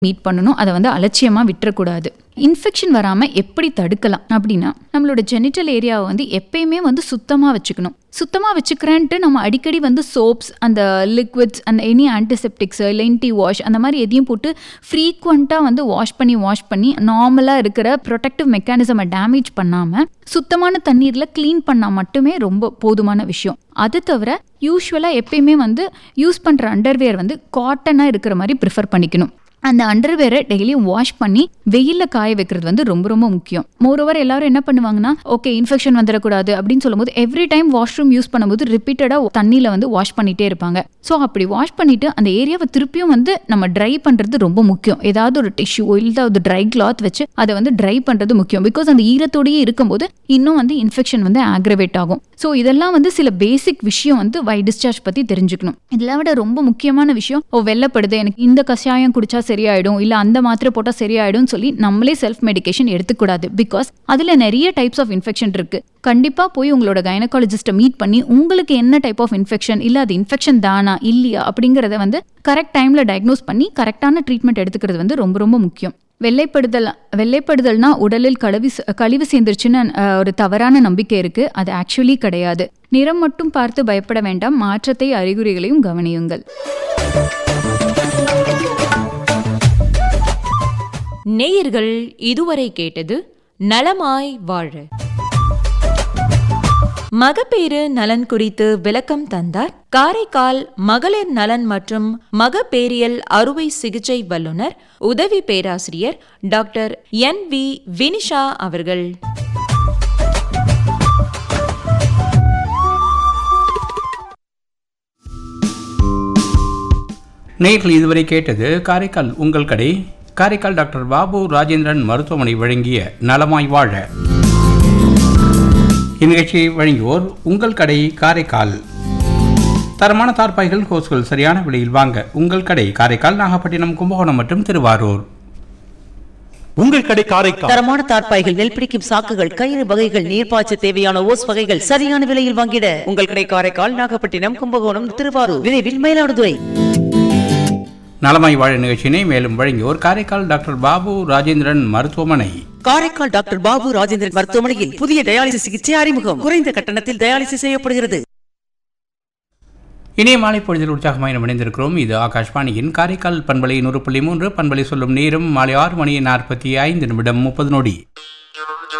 meet பண்ணணும் அதை வந்து அலட்சியமாக விட்டுறக்கூடாது இன்ஃபெக்ஷன் வராமல் எப்படி தடுக்கலாம் அப்படின்னா நம்மளோட ஜெனிட்டல் ஏரியாவை வந்து எப்பயுமே வந்து சுத்தமாக வச்சுக்கணும் சுத்தமாக வச்சுக்கிறேன்ட்டு நம்ம அடிக்கடி வந்து சோப்ஸ் அந்த லிக்விட்ஸ் அந்த எனி ஆன்டிசெப்டிக்ஸ் இல்லை இன்டி வாஷ் அந்த மாதிரி எதையும் போட்டு ஃப்ரீக்வெண்ட்டாக வந்து வாஷ் பண்ணி வாஷ் பண்ணி நார்மலாக இருக்கிற ப்ரொடெக்டிவ் மெக்கானிசமை டேமேஜ் பண்ணாமல் சுத்தமான தண்ணீரில் க்ளீன் பண்ணால் மட்டுமே ரொம்ப போதுமான விஷயம் அது தவிர யூஸ்வலாக எப்பயுமே வந்து யூஸ் பண்ணுற அண்டர்வேர் வந்து காட்டனாக இருக்கிற மாதிரி ப்ரிஃபர் பண்ணிக்கணும் அந்த அண்டர்வேரை டெய்லியும் வாஷ் பண்ணி வெயிலில் காய வைக்கிறது வந்து ரொம்ப ரொம்ப முக்கியம் மோரோவர் எல்லாரும் என்ன பண்ணுவாங்கன்னா ஓகே இன்ஃபெக்ஷன் வந்துடக்கூடாது அப்படின்னு சொல்லும்போது எவ்ரி டைம் வாஷ்ரூம் யூஸ் பண்ணும்போது ரிப்பீட்டடாக தண்ணியில் வந்து வாஷ் பண்ணிகிட்டே இருப்பாங்க ஸோ அப்படி வாஷ் பண்ணிவிட்டு அந்த ஏரியாவை திருப்பியும் வந்து நம்ம ட்ரை பண்ணுறது ரொம்ப முக்கியம் ஏதாவது ஒரு டிஷ்யூ இல்லை ஒரு ட்ரை கிளாத் வச்சு அதை வந்து ட்ரை பண்ணுறது முக்கியம் பிகாஸ் அந்த ஈரத்தோடையே இருக்கும்போது இன்னும் வந்து இன்ஃபெக்ஷன் வந்து ஆக்ரவேட் ஆகும் ஸோ இதெல்லாம் வந்து சில பேசிக் விஷயம் வந்து வை டிஸ்சார்ஜ் பற்றி தெரிஞ்சுக்கணும் இதெல்லாம் விட ரொம்ப முக்கியமான விஷயம் ஓ வெள்ளப்படுது எனக்கு இந்த கஷாயம் குடிச்சா சரியாயிடும் இல்லை அந்த மாத்திரை போட்டால் சரியாயிடும்னு சொல்லி நம்மளே செல்ஃப் மெடிகேஷன் எடுத்துக்கூடாது பிகாஸ் அதில் நிறைய டைப்ஸ் ஆஃப் இன்ஃபெக்ஷன் இருக்கு கண்டிப்பாக போய் உங்களோட கைனகாலஜிஸ்ட்டை மீட் பண்ணி உங்களுக்கு என்ன டைப் ஆஃப் இன்ஃபெக்ஷன் இல்லை அது இன்ஃபெக்ஷன் தானா இல்லையா அப்படிங்கிறத வந்து கரெக்ட் டைமில் டயக்னோஸ் பண்ணி கரெக்டான ட்ரீட்மெண்ட் எடுத்துக்கிறது வந்து ரொம்ப ரொம்ப முக்கியம் வெள்ளைப்படுதல் வெள்ளைப்படுதல்னா உடலில் கழிவு கழிவு சேர்ந்துருச்சுன்னு அஹ், ஒரு தவறான நம்பிக்கை இருக்கு அது ஆக்சுவலி கிடையாது நிறம் மட்டும் பார்த்து பயப்பட வேண்டாம் மாற்றத்தை அறிகுறிகளையும் கவனியுங்கள் நேயர்கள் இதுவரை கேட்டது நலமாய் வாழ மகப்பேறு நலன் குறித்து விளக்கம் தந்தார் காரைக்கால் மகளிர் நலன் மற்றும் மகப்பேரியல் அறுவை சிகிச்சை வல்லுநர் உதவி பேராசிரியர் டாக்டர் என் வி வினிஷா அவர்கள் நேர்கள் இதுவரை கேட்டது காரைக்கால் உங்கள் கடை காரைக்கால் டாக்டர் பாபு ராஜேந்திரன் மருத்துவமனை வழங்கிய நலமாய் வாழ இந்நிகழ்ச்சியை வழங்குவோர் உங்கள் கடை காரைக்கால் தரமான தார்பாய்கள் ஹோஸ்கள் சரியான விலையில் வாங்க உங்கள் கடை காரைக்கால் நாகப்பட்டினம் கும்பகோணம் மற்றும் திருவாரூர் உங்கள் கடை காரைக்கால் தரமான தார்ப்பாய்கள் நெல் பிடிக்கும் சாக்குகள் கயிறு வகைகள் நீர்ப்பாய்ச்ச தேவையான ஓஸ் வகைகள் சரியான விலையில் வாங்கிட உங்கள் கடை காரைக்கால் நாகப்பட்டினம் கும்பகோணம் திருவாரூர் விரைவில் மயிலாடுதுறை நலமாய் வாழ நிகழ்ச்சியினை மேலும் வழங்கியோர் காரைக்கால் டாக்டர் பாபு ராஜேந்திரன் மருத்துவமனை காரைக்கால் டாக்டர் பாபு ராஜேந்திரன் மருத்துவமனையில் புதிய டயாலிசிஸ் சிகிச்சை அறிமுகம் குறைந்த கட்டணத்தில் டயாலிசிஸ் செய்யப்படுகிறது இனிய மாலை பொழுதில் உற்சாகமாக நாம் இணைந்திருக்கிறோம் இது ஆகாஷ்வாணியின் காரைக்கால் பண்பலை நூறு புள்ளி மூன்று பண்பலை சொல்லும் நேரம் மாலை ஆறு மணி நாற்பத்தி ஐந்து நிமிடம் முப்பது நொடி